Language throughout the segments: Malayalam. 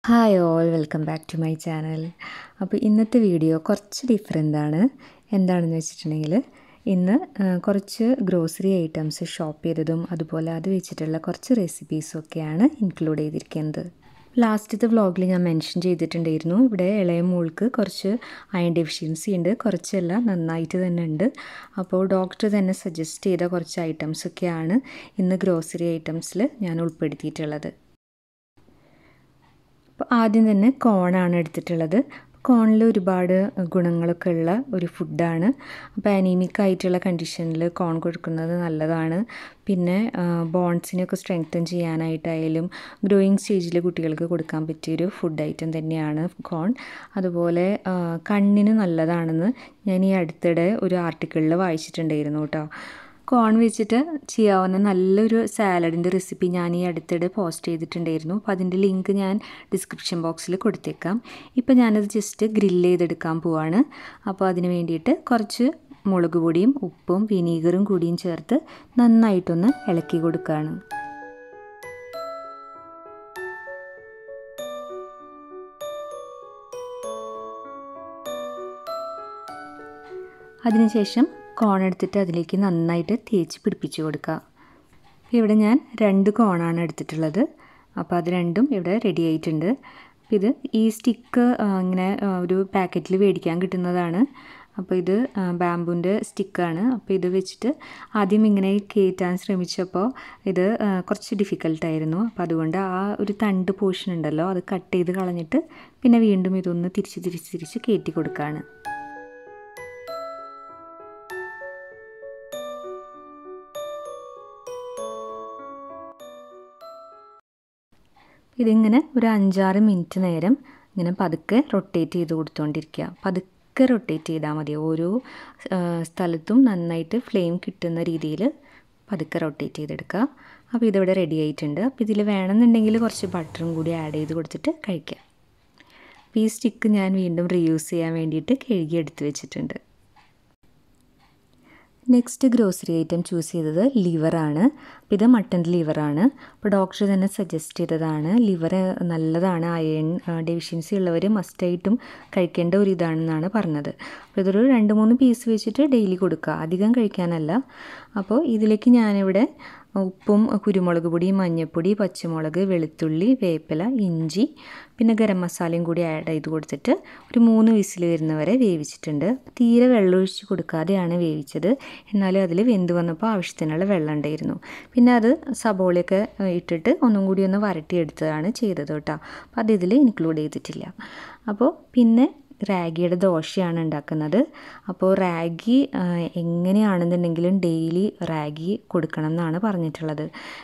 hi all welcome back to my channel അപ്പോൾ ഇന്നത്തെ വീഡിയോ കുറച്ച് ഡിഫറെൻ്റ് ആണ് എന്താണെന്ന് വെച്ചിട്ടുണ്ടെങ്കിൽ ഇന്ന് ആ, കുറച്ച് ഗ്രോസറി ഐറ്റംസ് ഷോപ്പ് ചെയ്തതും അതുപോലെ അത് വെച്ചിട്ടുള്ള കുറച്ച് റെസിപ്പീസും ഒക്കെയാണ് ഇൻക്ലൂഡ് ചെയ്തിരിക്കുന്നത് ലാസ്റ്റത്തെ വ്ളോഗിൽ ഞാൻ മെൻഷൻ ചെയ്തിട്ടുണ്ടായിരുന്നു ഇവിടെ ഇളയ മോൾക്ക് കുറച്ച് അയൺ ഡെഫിഷ്യൻസി ഉണ്ട് കുറച്ചല്ല നന്നായിട്ട് തന്നെ ഉണ്ട് അപ്പോൾ ഡോക്ടർ തന്നെ സജസ്റ്റ് ചെയ്ത കുറച്ച് ഐറ്റംസ് ഒക്കെയാണ് ഇന്ന് ഗ്രോസറി ഐറ്റംസിൽ ഞാൻ ഉൾപ്പെടുത്തിയിട്ടുള്ളത് അപ്പോൾ ആദ്യം തന്നെ കോണാണ് എടുത്തിട്ടുള്ളത് കോണിൽ ഒരുപാട് ഗുണങ്ങളൊക്കെ ഉള്ള ഒരു ഫുഡാണ് അപ്പോൾ അനീമിക് ആയിട്ടുള്ള കണ്ടീഷനിൽ കോൺ കൊടുക്കുന്നത് നല്ലതാണ് പിന്നെ ബോൺസിനെയൊക്കെ സ്ട്രെങ്തൻ ചെയ്യാനായിട്ടായാലും ഗ്രോയിങ് സ്റ്റേജിൽ കുട്ടികൾക്ക് കൊടുക്കാൻ പറ്റിയൊരു ഫുഡ് ഐറ്റം തന്നെയാണ് കോൺ അതുപോലെ ആ, കണ്ണിന് നല്ലതാണെന്ന് ഞാൻ ഈ അടുത്തിടെ ഒരു ആർട്ടിക്കിളിൽ വായിച്ചിട്ടുണ്ടായിരുന്നു കേട്ടോ കോൺ വെച്ചിട്ട് ചെയ്യാവുന്ന നല്ലൊരു സാലഡിൻ്റെ റെസിപ്പി ഞാൻ ഈ അടുത്തിടെ പോസ്റ്റ് ചെയ്തിട്ടുണ്ടായിരുന്നു അപ്പോൾ അതിൻ്റെ ലിങ്ക് ഞാൻ ഡിസ്ക്രിപ്ഷൻ ബോക്സിൽ കൊടുത്തേക്കാം ഇപ്പോൾ ഞാനത് ജസ്റ്റ് ഗ്രില്ല് ചെയ്തെടുക്കാൻ പോവാണ് അപ്പോൾ അതിന് വേണ്ടിയിട്ട് കുറച്ച് മുളക് പൊടിയും ഉപ്പും വിനീഗറും കൂടിയും ചേർത്ത് നന്നായിട്ടൊന്ന് ഇളക്കി കൊടുക്കുകയാണ് അതിനുശേഷം കോൺ എടുത്തിട്ട് അതിലേക്ക് നന്നായിട്ട് തേച്ച് പിടിപ്പിച്ച് കൊടുക്കുക ഇവിടെ ഞാൻ രണ്ട് കോണാണ് എടുത്തിട്ടുള്ളത് അപ്പോൾ അത് രണ്ടും ഇവിടെ റെഡി ആയിട്ടുണ്ട് അപ്പോൾ ഇത് ഈ സ്റ്റിക്ക് ഇങ്ങനെ ആ, ഒരു പാക്കറ്റിൽ മേടിക്കാൻ കിട്ടുന്നതാണ് അപ്പോൾ ഇത് ബാമ്പുവിൻ്റെ സ്റ്റിക്കാണ് അപ്പോൾ ഇത് വെച്ചിട്ട് ആദ്യം ഇങ്ങനെ കയറ്റാൻ ശ്രമിച്ചപ്പോൾ ഇത് ആ, കുറച്ച് ഡിഫിക്കൽട്ടായിരുന്നു അപ്പോൾ അതുകൊണ്ട് ആ ഒരു തണ്ട് പോർഷൻ ഉണ്ടല്ലോ അത് കട്ട് ചെയ്ത് കളഞ്ഞിട്ട് പിന്നെ വീണ്ടും ഇതൊന്ന് തിരിച്ച് തിരിച്ച് തിരിച്ച് കയറ്റി കൊടുക്കുകയാണ് ഇതിങ്ങനെ ഒരു അഞ്ചാറ് മിനിറ്റ് നേരം ഇങ്ങനെ പതുക്കെ റൊട്ടേറ്റ് ചെയ്ത് കൊടുത്തുകൊണ്ടിരിക്കുക പതുക്കെ റൊട്ടേറ്റ് ചെയ്താൽ മതി ഓരോ ആ, സ്ഥലത്തും നന്നായിട്ട് ഫ്ലെയിം കിട്ടുന്ന രീതിയിൽ പതുക്കെ റൊട്ടേറ്റ് ചെയ്തെടുക്കുക അപ്പോൾ ഇതിവിടെ റെഡി ആയിട്ടുണ്ട് അപ്പോൾ ഇതിൽ വേണമെന്നുണ്ടെങ്കിൽ കുറച്ച് ബട്ടറും കൂടി ആഡ് ചെയ്ത് കൊടുത്തിട്ട് കഴിക്കാം അപ്പോൾ ഈ സ്റ്റിക്ക് ഞാൻ വീണ്ടും റീയൂസ് ചെയ്യാൻ വേണ്ടിയിട്ട് കഴുകി എടുത്ത് വെച്ചിട്ടുണ്ട് നെക്സ്റ്റ് ഗ്രോസറി ഐറ്റം ചൂസ് ചെയ്തത് ലിവറാണ് അപ്പോൾ ഇത് മട്ടൺ ലിവറാണ് അപ്പോൾ ഡോക്ടർ തന്നെ സജസ്റ്റ് ചെയ്തതാണ് ലിവർ നല്ലതാണ് അയൺ ഡെഫിഷ്യൻസി ഉള്ളവർ മസ്റ്റായിട്ടും കഴിക്കേണ്ട ഒരു ഇതാണെന്നാണ് പറഞ്ഞത് അപ്പോൾ ഇതൊരു രണ്ട് മൂന്ന് പീസ് വെച്ചിട്ട് ഡെയിലി കൊടുക്കുക അധികം കഴിക്കാനല്ല അപ്പോൾ ഇതിലേക്ക് ഞാനിവിടെ ഉപ്പും കുരുമുളക് പൊടി മഞ്ഞൾപ്പൊടി പച്ചമുളക് വെളുത്തുള്ളി വേപ്പില ഇഞ്ചി പിന്നെ ഗരം മസാലയും കൂടി ആഡ് ചെയ്ത് കൊടുത്തിട്ട് ഒരു മൂന്ന് വിസിൽ വരുന്നവരെ വേവിച്ചിട്ടുണ്ട് തീരെ വെള്ളം ഒഴിച്ച് കൊടുക്കാതെയാണ് വേവിച്ചത് എന്നാലും അതിൽ വെന്ത് വന്നപ്പോൾ ആവശ്യത്തിനുള്ള വെള്ളം ഉണ്ടായിരുന്നു പിന്നെ അത് സബോളയൊക്കെ ഏഹ്, ഇട്ടിട്ട് ഒന്നും കൂടി ഒന്ന് വരട്ടിയെടുത്തതാണ് ചെയ്തത് കേട്ടോ അപ്പോൾ അത് ഇതിൽ ഇൻക്ലൂഡ് ചെയ്തിട്ടില്ല അപ്പോൾ പിന്നെ റാഗിയുടെ ദോശയാണ് ഉണ്ടാക്കുന്നത് അപ്പോൾ റാഗി ആ, എങ്ങനെയാണെന്നുണ്ടെങ്കിലും ഡെയിലി റാഗി കൊടുക്കണം എന്നാണ് പറഞ്ഞിട്ടുള്ളത്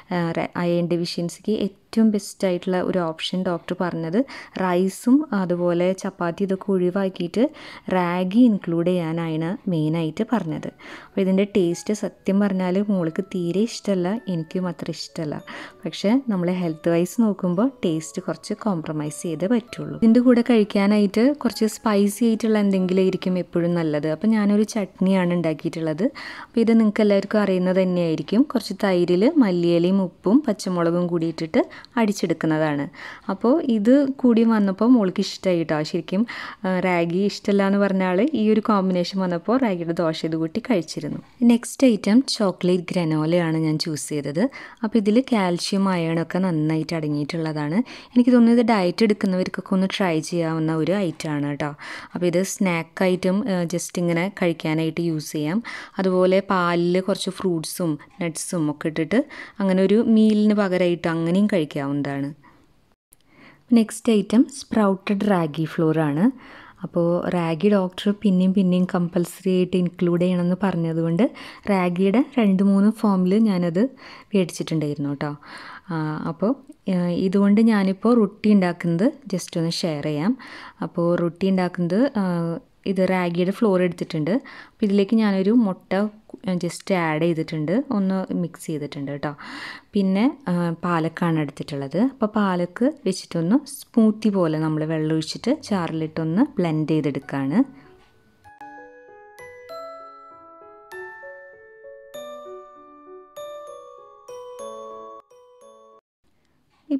അയൺ ഡെഫിഷ്യൻസിക്ക് ഏറ്റവും ബെസ്റ്റ് ആയിട്ടുള്ള ഒരു ഓപ്ഷൻ ഡോക്ടർ പറഞ്ഞത് റൈസും അതുപോലെ ചപ്പാത്തി ഇതൊക്കെ ഒഴിവാക്കിയിട്ട് റാഗി ഇൻക്ലൂഡ് ചെയ്യാനാണ് മെയിനായിട്ട് പറഞ്ഞത് അപ്പോൾ ഇതിൻ്റെ ടേസ്റ്റ് സത്യം പറഞ്ഞാൽ മോൾക്ക് തീരെ ഇഷ്ടമല്ല എനിക്കും അത്ര ഇഷ്ടമല്ല പക്ഷേ നമ്മൾ ഹെൽത്ത് വൈസ് നോക്കുമ്പോൾ ടേസ്റ്റ് കുറച്ച് കോംപ്രമൈസ് ചെയ്തേ പറ്റുള്ളൂ ഇതിൻ്റെ കൂടെ കഴിക്കാനായിട്ട് കുറച്ച് സ്പൈസി ആയിട്ടുള്ള എന്തെങ്കിലും ആയിരിക്കും എപ്പോഴും നല്ലത് അപ്പോൾ ഞാനൊരു ചട്നിയാണ് ഉണ്ടാക്കിയിട്ടുള്ളത് അപ്പോൾ ഇത് നിങ്ങൾക്ക് എല്ലാവർക്കും അറിയുന്നത് തന്നെയായിരിക്കും കുറച്ച് തൈരിൽ മല്ലിയിലയും ഉപ്പും പച്ചമുളകും കൂടി ഇട്ടിട്ട് അടിച്ചെടുക്കുന്നതാണ് അപ്പോൾ ഇത് കൂടി വന്നപ്പോൾ മോൾക്ക് ഇഷ്ടമായി കേട്ടോ ശരിക്കും ആ, റാഗി ഇഷ്ടമല്ല എന്ന് പറഞ്ഞ ആൾ ഈ ഒരു കോമ്പിനേഷൻ വന്നപ്പോൾ റാഗിയുടെ ദോശ ഇത് കൂട്ടി കഴിച്ചിരുന്നു നെക്സ്റ്റ് ഐറ്റം ചോക്ലേറ്റ് ഗ്രനോലയാണ് ഞാൻ ചൂസ് ചെയ്തത് അപ്പോൾ ഇതിൽ കാൽഷ്യം അയണൊക്കെ നന്നായിട്ട് അടങ്ങിയിട്ടുള്ളതാണ് എനിക്ക് തോന്നുന്നത് ഇത് ഡയറ്റ് എടുക്കുന്നവർക്കൊക്കെ ഒന്ന് ട്രൈ ചെയ്യാവുന്ന ഒരു ഐറ്റമാണ് കേട്ടോ അപ്പോൾ ഇത് സ്നാക്കായിട്ടും ജസ്റ്റ് ഇങ്ങനെ കഴിക്കാനായിട്ട് യൂസ് ചെയ്യാം അതുപോലെ പാലിൽ കുറച്ച് ഫ്രൂട്ട്സും നട്ട്സും ഒക്കെ ഇട്ടിട്ട് അങ്ങനെ ഒരു മീലിന് പകരമായിട്ട് അങ്ങനെയും കഴിക്കാവുന്നതാണ് next item sprouted ragi flour ആണ് അപ്പോൾ റാഗി ഡോക്ടർ പിന്നെയും പിന്നെയും കമ്പൽസറി ആയിട്ട് ഇൻക്ലൂഡ് ചെയ്യണമെന്ന് പറഞ്ഞതുകൊണ്ട് റാഗിയുടെ രണ്ട് മൂന്ന് ഫോമിൽ ഞാനത് മേടിച്ചിട്ടുണ്ടായിരുന്നു കേട്ടോ ആ, അപ്പോൾ ആ, ഇതുകൊണ്ട് ഞാനിപ്പോൾ റൊട്ടി ഉണ്ടാക്കുന്നത് ജസ്റ്റ് ഒന്ന് ഷെയർ ചെയ്യാം അപ്പോൾ റൊട്ടി ഉണ്ടാക്കുന്നത് ആ, ഇത് റാഗിയുടെ ഫ്ലോർ എടുത്തിട്ടുണ്ട് അപ്പോൾ ഇതിലേക്ക് ഞാനൊരു മുട്ട ജസ്റ്റ് ആഡ് ചെയ്തിട്ടുണ്ട് ഒന്ന് മിക്സ് ചെയ്തിട്ടുണ്ട് കേട്ടോ പിന്നെ ആ, പാലക്കാണ് എടുത്തിട്ടുള്ളത് അപ്പോൾ പാലക്ക് വെച്ചിട്ടൊന്ന് സ്മൂത്തി പോലെ നമ്മൾ വെള്ളം ഒഴിച്ചിട്ട് ചാറിലിട്ടൊന്ന് ബ്ലെൻഡ് ചെയ്തെടുക്കുകയാണ്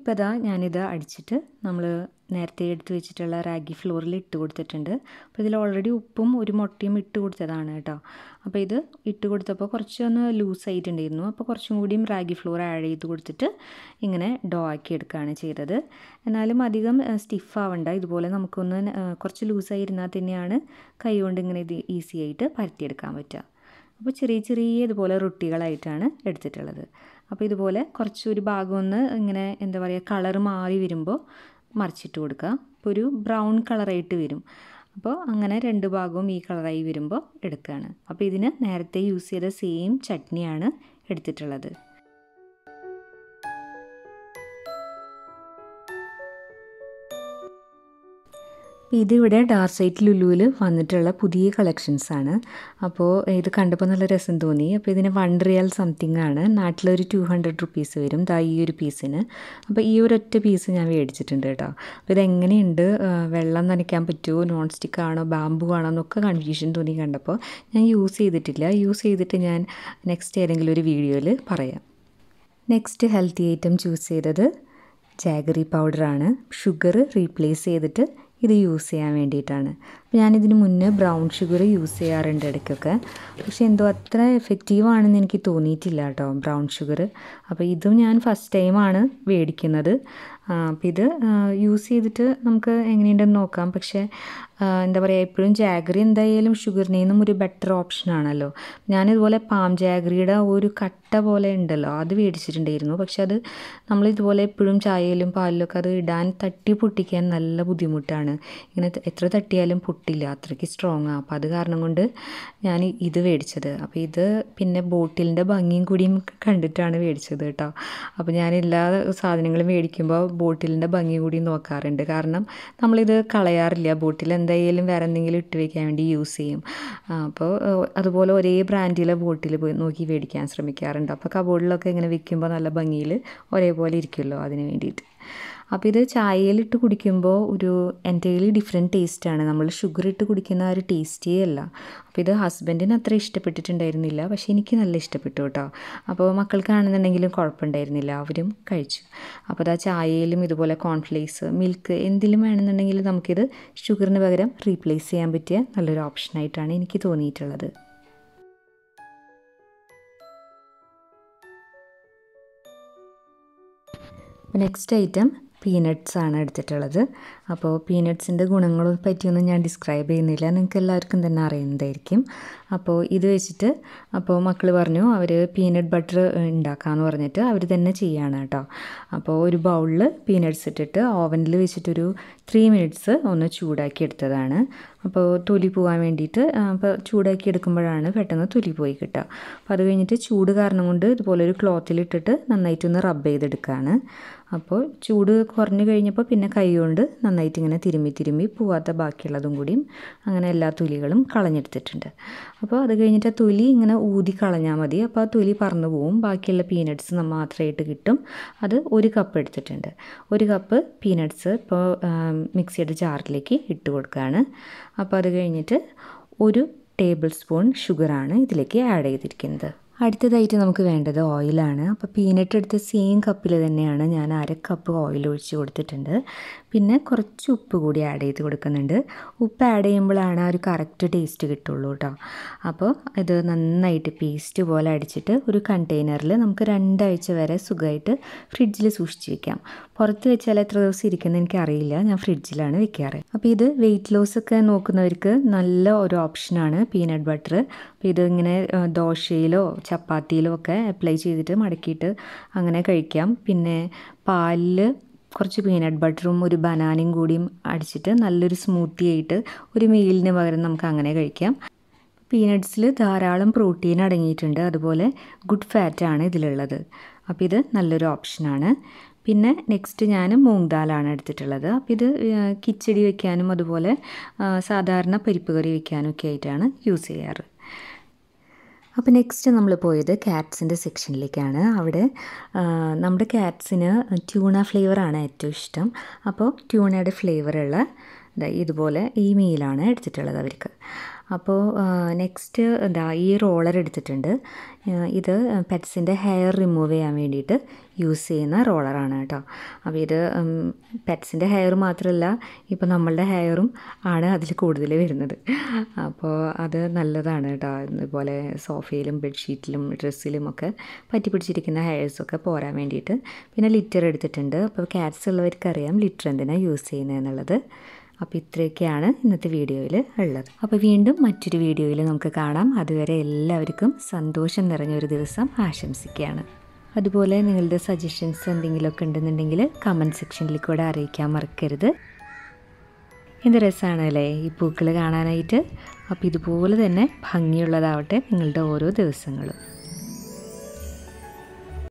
ഇപ്പോൾ ഇതാ ഞാനിത് അടിച്ചിട്ട് നമ്മൾ നേരത്തെ എടുത്ത് വെച്ചിട്ടുള്ള റാഗി ഫ്ലോറിൽ ഇട്ട് കൊടുത്തിട്ടുണ്ട് അപ്പോൾ ഇതിൽ ഓൾറെഡി ഉപ്പും ഒരു മുട്ടയും ഇട്ട് കൊടുത്തതാണ് കേട്ടോ അപ്പോൾ ഇത് ഇട്ട് കൊടുത്തപ്പോൾ കുറച്ചൊന്ന് ലൂസായിട്ടുണ്ടായിരുന്നു അപ്പോൾ കുറച്ചും കൂടിയും റാഗി ഫ്ലോർ ആഡ് ചെയ്ത് കൊടുത്തിട്ട് ഇങ്ങനെ ഡോ ആക്കി എടുക്കുകയാണ് ചെയ്തത് എന്നാലും അധികം സ്റ്റിഫ് ആവണ്ട ഇതുപോലെ നമുക്കൊന്ന് കുറച്ച് ലൂസായിരുന്നാൽ തന്നെയാണ് കൈ കൊണ്ട് ഇങ്ങനെ ഇത് ഈസി ആയിട്ട് പരത്തിയെടുക്കാൻ പറ്റുക അപ്പോൾ ചെറിയ ചെറിയ ഇതുപോലെ റൊട്ടികളായിട്ടാണ് എടുത്തിട്ടുള്ളത് അപ്പോൾ ഇതുപോലെ കുറച്ചൊരു ഭാഗം ഒന്ന് ഇങ്ങനെ എന്താ പറയുക കളർ മാറി വരുമ്പോൾ മറിച്ചിട്ട് കൊടുക്കുക അപ്പോൾ ഒരു ബ്രൗൺ കളറായിട്ട് വരും അപ്പോൾ അങ്ങനെ രണ്ട് ഭാഗവും ഈ കളറായി വരുമ്പോൾ എടുക്കുകയാണ് അപ്പോൾ ഇതിന് നേരത്തെ യൂസ് ചെയ്ത സെയിം ചട്നിയാണ് എടുത്തിട്ടുള്ളത് ഇതിവിടെ ഡാർസൈറ്റ് ലുലുവിൽ വന്നിട്ടുള്ള പുതിയ കളക്ഷൻസ് ആണ് അപ്പോൾ ഇത് കണ്ടപ്പോൾ നല്ല രസം തോന്നി അപ്പോൾ ഇതിന് വൺ റിയൽ സംതിങ് ആണ് നാട്ടിലൊരു ടു ഹൺഡ്രഡ് റുപ്പീസ് വരും ദാ ഈ ഒരു പീസിന് അപ്പോൾ ഈ ഒരു ഒറ്റ പീസ് ഞാൻ മേടിച്ചിട്ടുണ്ട് കേട്ടോ അപ്പോൾ ഇതെങ്ങനെയുണ്ട് വെള്ളം നനയ്ക്കാൻ പറ്റുമോ നോൺ സ്റ്റിക്ക് ആണോ ബാമ്പു ആണോ എന്നൊക്കെ കൺഫ്യൂഷൻ തോന്നി കണ്ടപ്പോൾ ഞാൻ യൂസ് ചെയ്തിട്ടില്ല യൂസ് ചെയ്തിട്ട് ഞാൻ നെക്സ്റ്റ് ഏതെങ്കിലും ഒരു വീഡിയോയിൽ പറയാം നെക്സ്റ്റ് ഹെൽത്തി ഐറ്റം ചൂസ് ചെയ്തത് ജാഗറി പൗഡറാണ് ഷുഗർ റീപ്ലേസ് ചെയ്തിട്ട് ഇത് യൂസ് ചെയ്യാൻ വേണ്ടിയിട്ടാണ് അപ്പോൾ ഞാനിതിന് മുന്നേ ബ്രൗൺ ഷുഗർ യൂസ് ചെയ്യാറുണ്ട് ഇടയ്ക്കൊക്കെ പക്ഷേ എന്തോ അത്ര എഫക്റ്റീവ് ആണെന്ന് എനിക്ക് തോന്നിയിട്ടില്ല കേട്ടോ ബ്രൗൺ ഷുഗർ അപ്പോൾ ഇതും ഞാൻ ഫസ്റ്റ് ടൈമാണ് മേടിക്കുന്നത് അപ്പോൾ ഇത് യൂസ് ചെയ്തിട്ട് നമുക്ക് എങ്ങനെയുണ്ടെന്ന് നോക്കാം പക്ഷേ എന്താ പറയുക എപ്പോഴും ജാഗറി എന്തായാലും ഷുഗറിൽ നിന്നും ഒരു ബെറ്റർ ഓപ്ഷനാണല്ലോ ഞാനിതുപോലെ പാം ജാഗറിയുടെ ഒരു കട്ട പോലെ ഉണ്ടല്ലോ അത് മേടിച്ചിട്ടുണ്ടായിരുന്നു പക്ഷെ അത് നമ്മൾ ഇതുപോലെ എപ്പോഴും ചായയിലും പാലിലൊക്കെ അത് ഇടാൻ തട്ടി പൊട്ടിക്കാൻ നല്ല ബുദ്ധിമുട്ടാണ് ഇങ്ങനെ എത്ര തട്ടിയാലും പൊട്ടില്ല അത്രയ്ക്ക് സ്ട്രോങ് ആണ് അപ്പോൾ അത് കാരണം കൊണ്ട് ഞാൻ ഇത് മേടിച്ചത് അപ്പോൾ ഇത് പിന്നെ ബോട്ടിലിൻ്റെ ഭംഗിയും കൂടിയും കണ്ടിട്ടാണ് മേടിച്ചത് കേട്ടോ അപ്പോൾ ഞാൻ എല്ലാ സാധനങ്ങളും മേടിക്കുമ്പോൾ ബോട്ടിലിൻ്റെ ഭംഗി കൂടി നോക്കാറുണ്ട് കാരണം നമ്മളിത് കളയാറില്ല ബോട്ടിൽ എന്തായാലും വേറെ എന്തെങ്കിലും ഇട്ട് വെക്കാൻ വേണ്ടി യൂസ് ചെയ്യും അപ്പോൾ അതുപോലെ ഒരേ ബ്രാൻഡിലെ ബോട്ടിൽ പോയി നോക്കി മേടിക്കാൻ ശ്രമിക്കാറുണ്ട് അപ്പോൾ കബോർഡിലൊക്കെ ഇങ്ങനെ വെക്കുമ്പോൾ നല്ല ഭംഗിയിൽ ഒരേപോലെ ഇരിക്കുമല്ലോ അതിന് വേണ്ടിയിട്ട് അപ്പോൾ ഇത് ചായയിലിട്ട് കുടിക്കുമ്പോൾ ഒരു എൻ്റെയിൽ ഡിഫറെൻറ്റ് ടേസ്റ്റാണ് നമ്മൾ ഷുഗർ ഇട്ട് കുടിക്കുന്ന ആ ഒരു ടേസ്റ്റേ അല്ല അപ്പോൾ ഇത് ഹസ്ബൻഡിന് അത്ര ഇഷ്ടപ്പെട്ടിട്ടുണ്ടായിരുന്നില്ല പക്ഷേ എനിക്ക് നല്ല ഇഷ്ടപ്പെട്ടു കേട്ടോ അപ്പോൾ മക്കൾക്കാണെന്നുണ്ടെങ്കിലും കുഴപ്പമുണ്ടായിരുന്നില്ല അവരും കഴിച്ചു അപ്പോൾ അത് ആ ചായയിലും ഇതുപോലെ കോൺഫ്ലേക്സ് മിൽക്ക് എന്തിലും വേണമെന്നുണ്ടെങ്കിൽ നമുക്കിത് ഷുഗറിന് പകരം റീപ്ലേസ് ചെയ്യാൻ പറ്റിയ നല്ലൊരു ഓപ്ഷനായിട്ടാണ് എനിക്ക് തോന്നിയിട്ടുള്ളത് നെക്സ്റ്റ് ഐറ്റം പീനട്ട്സ് ആണ് എടുത്തിട്ടുള്ളത് അപ്പോൾ പീനട്ട്സിൻ്റെ ഗുണങ്ങളെ പറ്റിയൊന്നും ഞാൻ ഡിസ്ക്രൈബ് ചെയ്യുന്നില്ല നിങ്ങൾക്ക് എല്ലാവർക്കും തന്നെ അറിയുന്നതായിരിക്കും അപ്പോൾ ഇത് വെച്ചിട്ട് അപ്പോൾ മക്കൾ പറഞ്ഞു അവർ പീനട്ട് ബട്ടർ ഉണ്ടാക്കാമെന്ന് പറഞ്ഞിട്ട് അവർ തന്നെ ചെയ്യാണ് കേട്ടോ അപ്പോൾ ഒരു ബൗളിൽ പീനട്ട്സ് ഇട്ടിട്ട് ഓവനിൽ വെച്ചിട്ടൊരു ത്രീ മിനിറ്റ്സ് ഒന്ന് ചൂടാക്കി എടുത്തതാണ് അപ്പോൾ തൊലി പോകാൻ വേണ്ടിയിട്ട് അപ്പോൾ ചൂടാക്കി എടുക്കുമ്പോഴാണ് പെട്ടെന്ന് തൊലി പോയി കിട്ടുക അപ്പോൾ അത് കഴിഞ്ഞിട്ട് ചൂട് കാരണം കൊണ്ട് ഇതുപോലെ ഒരു ക്ലോത്തിലിട്ടിട്ട് നന്നായിട്ടൊന്ന് റബ്ബ് ചെയ്തെടുക്കുകയാണ് അപ്പോൾ ചൂട് കുറഞ്ഞു കഴിഞ്ഞപ്പോൾ പിന്നെ കൈ കൊണ്ട് നന്നായിട്ട് ഇങ്ങനെ തിരുമ്മി തിരുമ്മി പോവാത്ത ബാക്കിയുള്ളതും കൂടിയും അങ്ങനെ എല്ലാ തൊലികളും കളഞ്ഞെടുത്തിട്ടുണ്ട് അപ്പോൾ അത് കഴിഞ്ഞിട്ട് ആ തൊലി ഇങ്ങനെ ഊതി കളഞ്ഞാൽ മതി അപ്പോൾ ആ തൊലി പറന്നു പോവും ബാക്കിയുള്ള പീനട്ട്സ് മാത്രമായിട്ട് കിട്ടും അത് ഒരു കപ്പ് എടുത്തിട്ടുണ്ട് ഒരു കപ്പ് പീനട്ട്സ് ഇപ്പോൾ മിക്സിയുടെ ജാറിലേക്ക് ഇട്ട് കൊടുക്കുകയാണ് അപ്പോൾ അത് കഴിഞ്ഞിട്ട് ഒരു ടേബിൾ സ്പൂൺ ഷുഗറാണ് ഇതിലേക്ക് ആഡ് ചെയ്തിരിക്കുന്നത് അടുത്തതായിട്ട് നമുക്ക് വേണ്ടത് ഓയിലാണ് അപ്പോൾ പീനട്ട് എടുത്ത സെയിം കപ്പിൽ തന്നെയാണ് ഞാൻ അര കപ്പ് ഓയിൽ ഒഴിച്ച് കൊടുത്തിട്ടുണ്ട് പിന്നെ കുറച്ച് ഉപ്പ് കൂടി ആഡ് ചെയ്ത് കൊടുക്കുന്നുണ്ട് ഉപ്പ് ആഡ് ചെയ്യുമ്പോഴാണ് ആ ഒരു കറക്റ്റ് ടേസ്റ്റ് കിട്ടുള്ളൂ കേട്ടോ അപ്പോൾ ഇത് നന്നായിട്ട് പേസ്റ്റ് പോലെ അടിച്ചിട്ട് ഒരു കണ്ടെയ്നറിൽ നമുക്ക് രണ്ടാഴ്ച വരെ സുഖമായിട്ട് ഫ്രിഡ്ജിൽ സൂക്ഷിച്ച് വെക്കാം പുറത്ത് വെച്ചാൽ എത്ര ദിവസം ഇരിക്കുന്നത് എനിക്കറിയില്ല ഞാൻ ഫ്രിഡ്ജിലാണ് വെക്കാറ് അപ്പോൾ ഇത് വെയിറ്റ് ലോസ് ഒക്കെ നോക്കുന്നവർക്ക് നല്ല ഒരു ഓപ്ഷനാണ് പീനട്ട് ബട്ടർ അപ്പോൾ ഇത് ഇങ്ങനെ ദോശയിലോ ചപ്പാത്തിയിലോ ഒക്കെ അപ്ലൈ ചെയ്തിട്ട് മടക്കിയിട്ട് അങ്ങനെ കഴിക്കാം പിന്നെ പാലിൽ കുറച്ച് പീനട്ട് ബട്ടറും ഒരു ബനാനയും കൂടിയും അടിച്ചിട്ട് നല്ലൊരു സ്മൂത്തി ആയിട്ട് ഒരു മീലിന് പകരം നമുക്ക് അങ്ങനെ കഴിക്കാം പീനട്ട്സിൽ ധാരാളം പ്രോട്ടീൻ അടങ്ങിയിട്ടുണ്ട് അതുപോലെ ഗുഡ് ഫാറ്റാണ് ഇതിലുള്ളത് അപ്പോൾ ഇത് നല്ലൊരു ഓപ്ഷനാണ് പിന്നെ നെക്സ്റ്റ് ഞാൻ മൂങ് ദാലാണ് എടുത്തിട്ടുള്ളത് അപ്പോൾ ഇത് കിച്ചടി വയ്ക്കാനും അതുപോലെ സാധാരണ പരിപ്പ് കറി വയ്ക്കാനും ഒക്കെ ആയിട്ടാണ് യൂസ് ചെയ്യാറ് അപ്പോൾ നെക്സ്റ്റ് നമ്മൾ പോയത് ക്യാറ്റ്സിൻ്റെ സെക്ഷനിലേക്കാണ് അവിടെ നമ്മുടെ ക്യാറ്റ്സിന് ട്യൂണ ഫ്ലേവറാണ് ഏറ്റവും ഇഷ്ടം അപ്പോൾ ട്യൂണയുടെ ഫ്ലേവറുള്ള ദാ ഇതുപോലെ ഈ മീലാണ് എടുത്തിട്ടുള്ളത് അവർക്ക് അപ്പോൾ നെക്സ്റ്റ് എന്താ ഈ റോളർ എടുത്തിട്ടുണ്ട് ആ, ഇത് പെറ്റ്സിൻ്റെ ഹെയർ റിമൂവ് ചെയ്യാൻ വേണ്ടിയിട്ട് യൂസ് ചെയ്യുന്ന റോളറാണ് കേട്ടോ അപ്പോൾ ഇത് പെറ്റ്സിൻ്റെ ഹെയർ മാത്രമല്ല ഇപ്പോൾ നമ്മളുടെ ഹെയറും ആണ് അതിൽ കൂടുതൽ വരുന്നത് അപ്പോൾ അത് നല്ലതാണ് കേട്ടോ ഇതുപോലെ സോഫയിലും ബെഡ്ഷീറ്റിലും ഡ്രസ്സിലും ഒക്കെ പറ്റി പിടിച്ചിരിക്കുന്ന ഹെയർസൊക്കെ പോരാൻ വേണ്ടിയിട്ട് പിന്നെ ലിറ്റർ എടുത്തിട്ടുണ്ട് അപ്പോൾ ക്യാറ്റ്സ് ഉള്ളവർക്കറിയാം ലിറ്റർ എന്തിനാണ് യൂസ് ചെയ്യുന്നത് എന്നുള്ളത് അപ്പോൾ ഇത്രയൊക്കെയാണ് ഇന്നത്തെ വീഡിയോയിൽ ഉള്ളത് അപ്പോൾ വീണ്ടും മറ്റൊരു വീഡിയോയിൽ നമുക്ക് കാണാം അതുവരെ എല്ലാവർക്കും സന്തോഷം നിറഞ്ഞ ഒരു ദിവസം ആശംസിക്കുകയാണ് അതുപോലെ നിങ്ങളുടെ സജഷൻസ് എന്തെങ്കിലുമൊക്കെ ഉണ്ടെന്നുണ്ടെങ്കിൽ കമൻറ്റ് സെക്ഷനിൽ കൂടെ അറിയിക്കാൻ മറക്കരുത് എന്ത് രസമാണ് അല്ലേ ഈ പൂക്കൾ കാണാനായിട്ട് അപ്പോൾ ഇതുപോലെ തന്നെ ഭംഗിയുള്ളതാവട്ടെ നിങ്ങളുടെ ഓരോ ദിവസങ്ങളും